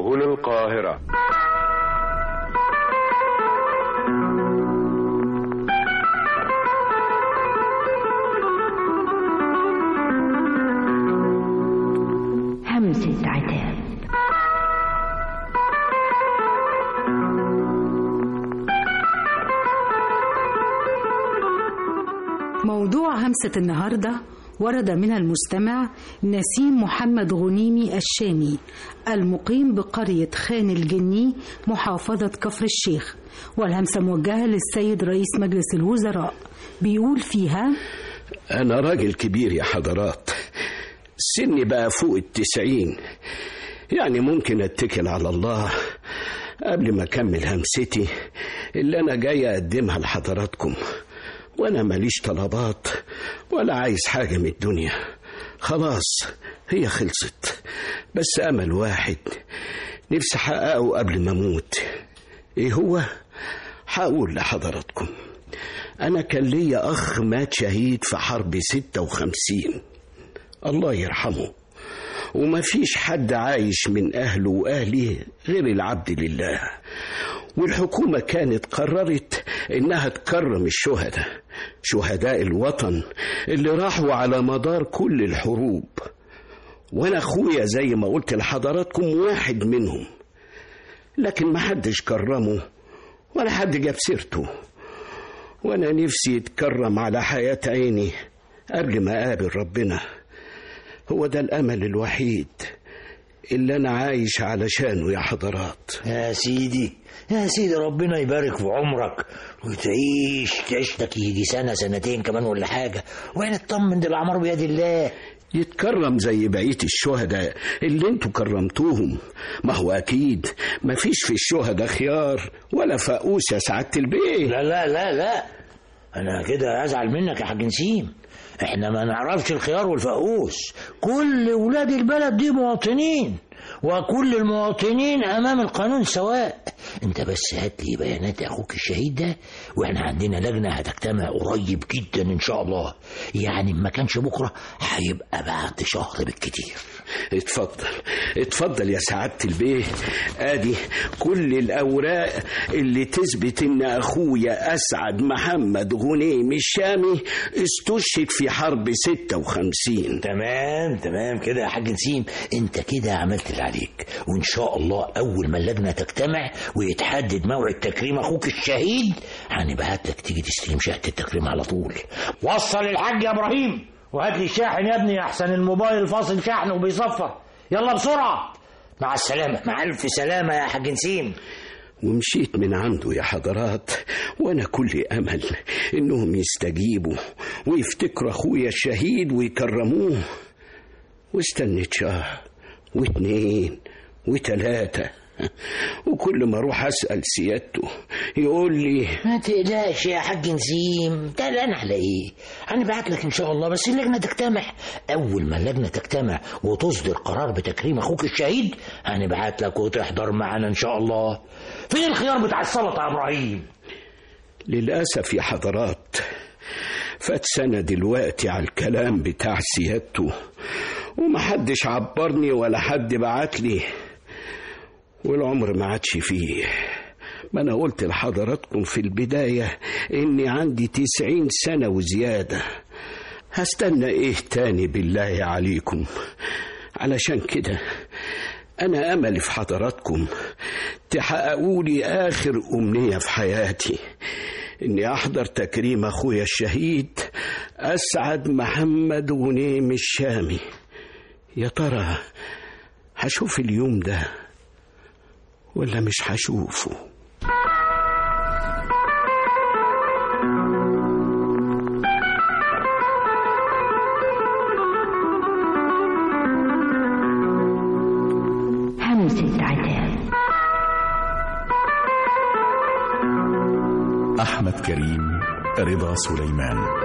هنا القاهرة همسة عتاب موضوع همسة النهاردة ورد من المستمع نسيم محمد غنيمي الشامي المقيم بقرية خان الجني محافظة كفر الشيخ والهمسة موجهة للسيد رئيس مجلس الوزراء بيقول فيها أنا راجل كبير يا حضرات سني بقى فوق التسعين يعني ممكن أتكل على الله قبل ما أكمل همستي اللي أنا جاي أقدمها لحضراتكم وأنا ماليش طلبات ولا عايز حاجة من الدنيا خلاص هي خلصت بس أمل واحد نفسي أحققه قبل ما أموت إيه هو؟ هقول لحضراتكم أنا كان ليا أخ مات شهيد في حرب ستة وخمسين الله يرحمه وما فيش حد عايش من أهله وأهلي غير العبد لله والحكومة كانت قررت إنها تكرم الشهداء شهداء الوطن اللي راحوا على مدار كل الحروب وأنا أخويا زي ما قلت لحضراتكم واحد منهم لكن ما حدش كرمه ولا حد جاب سيرته وأنا نفسي يتكرم على حياة عيني قبل ما أقابل ربنا هو ده الأمل الوحيد اللي أنا عايش علشانه يا حضرات يا سيدي يا سيدي ربنا يبارك في عمرك وتعيش تعيش لك يجي سنة سنتين كمان ولا حاجة وين اطمن دي الأعمار بيد الله يتكرم زي بقية الشهداء اللي انتوا كرمتوهم ما هو أكيد ما فيش في الشهداء خيار ولا فقوس يا سعادة البيه لا لا لا لا أنا كده أزعل منك يا حاج نسيم احنا ما نعرفش الخيار والفقوس كل ولاد البلد دي مواطنين وكل المواطنين امام القانون سواء انت بس هات لي بيانات اخوك الشهيد ده واحنا عندنا لجنه هتجتمع قريب جدا ان شاء الله يعني ما كانش بكره هيبقى بعد شهر بالكتير اتفضل اتفضل يا سعادة البيه ادي كل الاوراق اللي تثبت ان اخويا اسعد محمد غنيم الشامي استشهد في حرب 56 تمام تمام كده يا حاج نسيم انت كده عملت اللي عليك وان شاء الله اول ما اللجنه تجتمع ويتحدد موعد تكريم اخوك الشهيد هنبعت لك تيجي تستلم شهاده التكريم على طول وصل الحاج يا ابراهيم وهات لي الشاحن يا ابني احسن الموبايل فاصل شحن وبيصفر يلا بسرعه مع السلامه مع الف سلامه يا حاج نسيم ومشيت من عنده يا حضرات وانا كل امل انهم يستجيبوا ويفتكروا اخويا الشهيد ويكرموه واستنيت شهر واتنين وتلاتة وكل ما اروح اسال سيادته يقول لي ما تقلقش يا حاج نسيم تقلقان على ايه هنبعت لك ان شاء الله بس اللجنه تجتمع اول ما اللجنه تجتمع وتصدر قرار بتكريم اخوك الشهيد هنبعت لك وتحضر معانا ان شاء الله فين الخيار بتاع السلطه يا ابراهيم للاسف يا حضرات فات سنه دلوقتي على الكلام بتاع سيادته ومحدش عبرني ولا حد بعت لي والعمر ما عادش فيه ما انا قلت لحضراتكم في البداية اني عندي تسعين سنة وزيادة هستنى ايه تاني بالله عليكم علشان كده انا املي في حضراتكم تحققوا لي اخر امنية في حياتي اني احضر تكريم اخويا الشهيد اسعد محمد غنيم الشامي يا ترى هشوف اليوم ده ولا مش هشوفه همسة عتاب أحمد كريم رضا سليمان